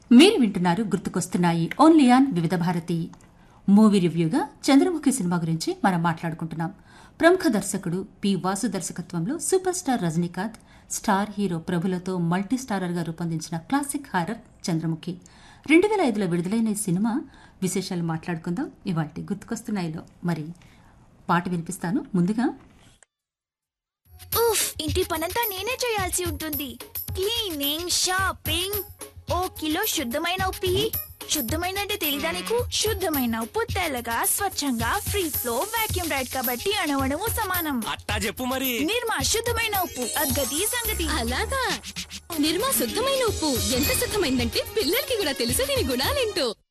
మీరు వింటున్నారు గుర్తుకొస్తున్నాయి only on Vividh Bharati movie రివ్యూగా చంద్రముఖి సినిమా గురించి మనం మాట్లాడుకుంటున్నాం ప్రముఖ దర్శకుడు పి వాసు దర్శకత్వంలో super star Rajinikanth star hero ప్రభులతో మల్టీ స్టారర్గా రూపొందించిన క్లాసిక్ హారర్ చంద్రముఖి రెండు వేల ఐదులో విడుదలైన ఈ సినిమా విశేషాలు మాట్లాడుకుందాం ఇవాటి గుర్తుకొస్తున్నాయిలో మరి పాట వినిపిస్తాను ముందుగా ఉఫ్ ఇంటి పనంతా నేనే చేయాల్సి ఉంటుంది క్లీనింగ్ షాపింగ్ ఓ కిలో శుద్ధమైన ఉప్పి శుద్ధమైన అంటే తెలీదా నీకు శుద్ధమైన ఉప్పు తెల్లగా స్వచ్ఛంగా ఫ్రీ ఫ్లో వాక్యూమ్ రైడ్ కాబట్టి అణవణము సమానం అట్టా చెప్పు మరి నిర్మా శుద్ధమైన ఉప్పు అద్గతి సంగతి అలాగా నిర్మా శుద్ధమైన ఉప్పు ఎంత శుద్ధమైందంటే పిల్లలకి కూడా తెలుసు దీని గుణాలేంటో